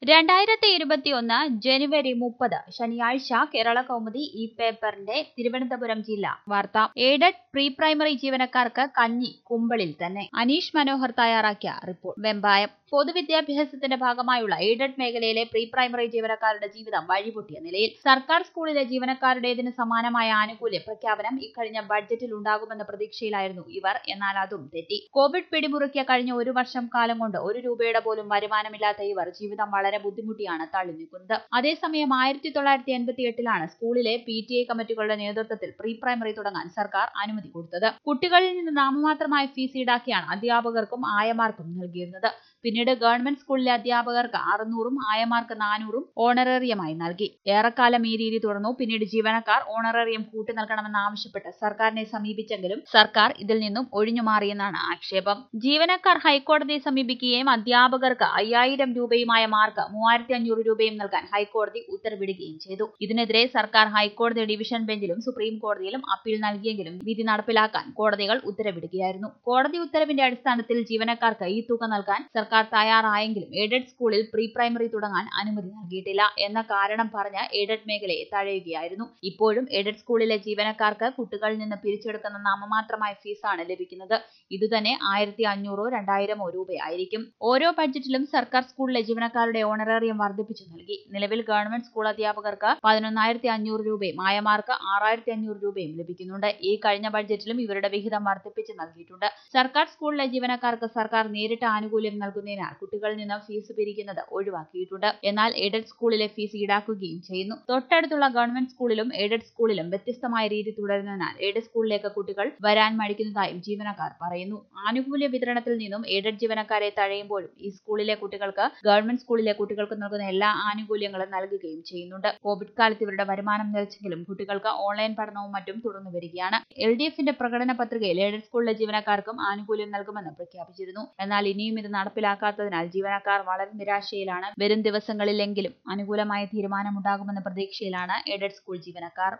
രണ്ടായിരത്തി ഇരുപത്തിയൊന്ന് ജനുവരി മുപ്പത് ശനിയാഴ്ച കേരള കൗമുദി ഈ പേപ്പറിന്റെ തിരുവനന്തപുരം ജില്ല വാർത്ത എയ്ഡഡ് പ്രീ പ്രൈമറി ജീവനക്കാർക്ക് കഞ്ഞി കുമ്പളിൽ തന്നെ അനീഷ് മനോഹർ തയ്യാറാക്കിയ റിപ്പോർട്ട് വെമ്പായം പൊതുവിദ്യാഭ്യാസത്തിന്റെ ഭാഗമായുള്ള എയ്ഡഡ് മേഖലയിലെ പ്രീ പ്രൈമറി ജീവനക്കാരുടെ ജീവിതം വഴിപൊട്ടിയ നിലയിൽ സർക്കാർ സ്കൂളിലെ ജീവനക്കാരുടേതിന് സമാനമായ ആനുകൂല്യ പ്രഖ്യാപനം ഇക്കഴിഞ്ഞ ബഡ്ജറ്റിൽ ഉണ്ടാകുമെന്ന പ്രതീക്ഷയിലായിരുന്നു ഇവർ എന്നാൽ അതും തെറ്റി കോവിഡ് പിടിമുറുക്കിയ കഴിഞ്ഞ ഒരു വർഷം കാലം കൊണ്ട് ഒരു രൂപയുടെ പോലും വരുമാനമില്ലാത്ത ഇവർ ജീവിതം വളരെ ബുദ്ധിമുട്ടിയാണ് തള്ളി നീക്കുന്നത് അതേസമയം ആയിരത്തി തൊള്ളായിരത്തി എൺപത്തി എട്ടിലാണ് സ്കൂളിലെ പി ടി എ കമ്മിറ്റികളുടെ നേതൃത്വത്തിൽ പ്രീ പ്രൈമറി തുടങ്ങാൻ സർക്കാർ അനുമതി കൊടുത്തത് കുട്ടികളിൽ നിന്ന് നാമമാത്രമായ ഫീസ് ഈടാക്കിയാണ് അധ്യാപകർക്കും ആയമാർക്കും നൽകിയിരുന്നത് പിന്നീട് ഗവൺമെന്റ് സ്കൂളിലെ അധ്യാപകർക്ക് അറുന്നൂറും ആയമാർക്ക് നാനൂറും ഓണറേറിയമായി നൽകി ഏറെക്കാലം ഈ രീതി തുടർന്നു പിന്നീട് ജീവനക്കാർ ഓണറേറിയം കൂട്ടി നൽകണമെന്ന് ആവശ്യപ്പെട്ട് സർക്കാരിനെ സമീപിച്ചെങ്കിലും സർക്കാർ ഇതിൽ നിന്നും ഒഴിഞ്ഞു മാറിയെന്നാണ് ആക്ഷേപം ജീവനക്കാർ ഹൈക്കോടതിയെ സമീപിക്കുകയും അധ്യാപകർക്ക് അയ്യായിരം രൂപയുമായ മാർക്ക് മൂവായിരത്തി അഞ്ഞൂറ് രൂപയും നൽകാൻ ഹൈക്കോടതി ഉത്തരവിടുകയും ചെയ്തു ഇതിനെതിരെ സർക്കാർ ഹൈക്കോടതി ഡിവിഷൻ ബെഞ്ചിലും സുപ്രീം കോടതിയിലും അപ്പീൽ നൽകിയെങ്കിലും വിധി നടപ്പിലാക്കാൻ കോടതികൾ ഉത്തരവിടുകയായിരുന്നു കോടതി ഉത്തരവിന്റെ അടിസ്ഥാനത്തിൽ ജീവനക്കാർക്ക് ഈ തുക നൽകാൻ സർക്കാർ തയ്യാറായെങ്കിലും എയ്ഡഡ് സ്കൂളിൽ പ്രീ പ്രൈമറി തുടങ്ങാൻ അനുമതി നൽകിയിട്ടില്ല എന്ന കാരണം പറഞ്ഞ് എയ്ഡഡ് മേഖലയെ തഴയുകയായിരുന്നു ഇപ്പോഴും എയ്ഡഡ് സ്കൂളിലെ ജീവനക്കാർക്ക് കുട്ടികളിൽ നിന്ന് പിരിച്ചെടുക്കുന്ന നാമമാത്രമായ ഫീസാണ് ലഭിക്കുന്നത് ഇതുതന്നെ ആയിരത്തി അഞ്ഞൂറോ രണ്ടായിരമോ രൂപയായിരിക്കും ഓരോ ബഡ്ജറ്റിലും സർക്കാർ സ്കൂളിലെ ജീവനക്കാരുടെ ഓണറേറിയം വർദ്ധിപ്പിച്ചു നൽകി നിലവിൽ ഗവൺമെന്റ് സ്കൂൾ അധ്യാപകർക്ക് പതിനൊന്നായിരത്തി അഞ്ഞൂറ് രൂപയും ആയമാർക്ക് ആറായിരത്തി അഞ്ഞൂറ് രൂപയും ലഭിക്കുന്നുണ്ട് ഈ കഴിഞ്ഞ ബഡ്ജറ്റിലും ഇവരുടെ വിഹിതം വർദ്ധിപ്പിച്ച് നൽകിയിട്ടുണ്ട് സർക്കാർ സ്കൂളിലെ ജീവനക്കാർക്ക് സർക്കാർ നേരിട്ട് ആനുകൂല്യം നൽകുന്നതിനാൽ കുട്ടികളിൽ നിന്ന് ഫീസ് പിരിക്കുന്നത് ഒഴിവാക്കിയിട്ടുണ്ട് എന്നാൽ എയ്ഡഡ് സ്കൂളിലെ ഫീസ് ഈടാക്കുകയും ചെയ്യുന്നു തൊട്ടടുത്തുള്ള ഗവൺമെന്റ് സ്കൂളിലും എയ്ഡഡ് സ്കൂളിലും വ്യത്യസ്തമായ രീതി തുടരുന്നതിനാൽ എയ്ഡഡ് സ്കൂളിലേക്ക് കുട്ടികൾ വരാൻ മടിക്കുന്നതായും ജീവനക്കാർ പറയുന്നു ആനുകൂല്യ വിതരണത്തിൽ നിന്നും എയ്ഡഡ് ജീവനക്കാരെ തഴയുമ്പോഴും ഈ സ്കൂളിലെ കുട്ടികൾക്ക് ഗവൺമെന്റ് സ്കൂളിലെ കുട്ടികൾക്ക് നൽകുന്ന എല്ലാ ആനുകൂല്യങ്ങളും നൽകുകയും ചെയ്യുന്നുണ്ട് കോവിഡ് കാലത്ത് ഇവരുടെ വരുമാനം നിലച്ചെങ്കിലും കുട്ടികൾക്ക് ഓൺലൈൻ പഠനവും മറ്റും തുടർന്നു വരികയാണ് എൽ ഡി എഫിന്റെ പ്രകടന പത്രികയിൽ എയ്ഡഡ് സ്കൂളിലെ ജീവനക്കാർക്കും ആനുകൂല്യം നൽകുമെന്ന് പ്രഖ്യാപിച്ചിരുന്നു എന്നാൽ ഇനിയും ഇത് നടപ്പിലാക്കാത്തതിനാൽ ജീവനക്കാർ വളരെ നിരാശയിലാണ് വരും ദിവസങ്ങളിലെങ്കിലും അനുകൂലമായ തീരുമാനമുണ്ടാകുമെന്ന പ്രതീക്ഷയിലാണ് എയ്ഡഡ് സ്കൂൾ ജീവനക്കാർ